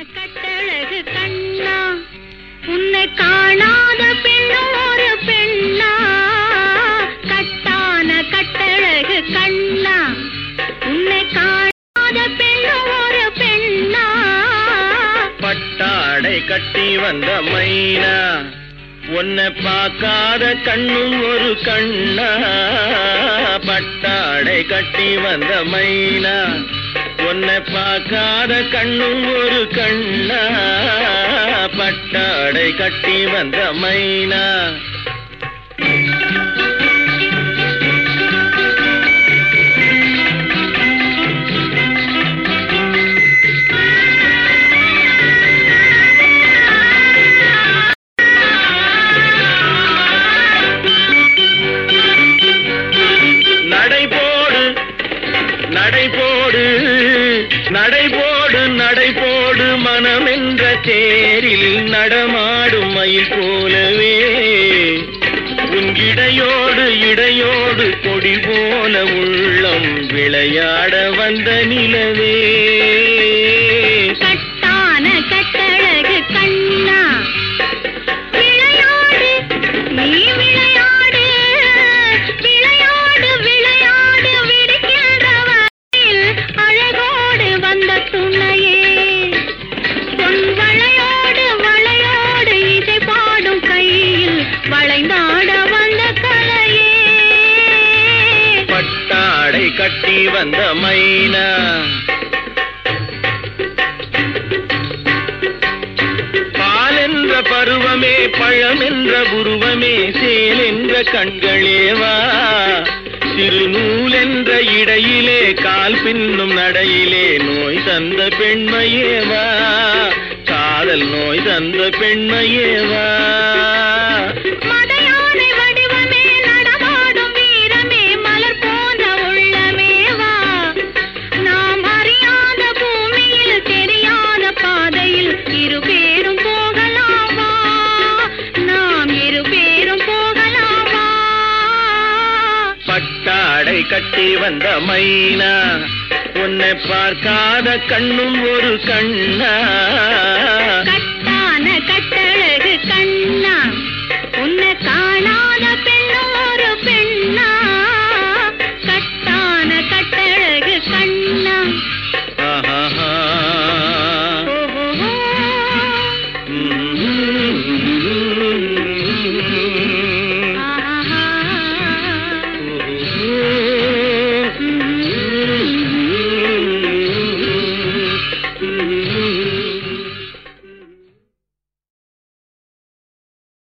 கட்டழகு கண்ணா உன்னை காணாத பெண்ணும் ஒரு பெண்ணா கட்டான கட்டழகு கண்ணா உன்னை காணாத பெண்ணும் ஒரு பெண்ணா பட்டாடை கட்டி வந்த மைனா உன்னை பார்க்காத கண்ணும் ஒரு கண்ணா பட்டாடை கட்டி வந்த மைனா உன்னை பார்க்காத கண்ணும் ஒரு கண்ணா பட்டாடை கட்டி வந்த மைனா நடைபோடு நடைபோடு நடைபோடு நடைபோடு மனமென்ற தேரில் நடமாடும் மயில் போலவே உன் இடையோடு இடையோடு கொடி போல உள்ளம் விளையாட வந்த நிலவே கட்டான கட்டழகு கண்ணா விளையாடு நீ விளையாடு விளையாடு விளையாடு விடுகின்ற வரையில் அழகோடு வந்த துணையே பொன் வளையோடு வளையோடு இசை பாடும் கையில் வளைந்தாட வந்த கலையே பட்டாடை கட்டி வந்த மைனா பால் என்ற பருவமே பழம் என்ற உருவமே சேல் என்ற கண்களேவா சிறு நூல் என்ற இடையிலே கால் பின்னும் நடையிலே நோய் தந்த பெண்மையேவா காதல் நோய் தந்த பெண்மையேவா மதையானை வடிவமே நடமாடும் வீரமே மலர் போன்ற உள்ளமேவா நாம் அறியாத பூமியில் தெரியாத பாதையில் இரு பேரும் போகலாமா நாம் இரு பேரும் போகலாமா பட்டாடை கட்டி வந்த மைனா உன்னை பார்க்காத கண்ணும் ஒரு கண்ணா கட்டான கட்டழகு கண்ணா உன்னை காணாத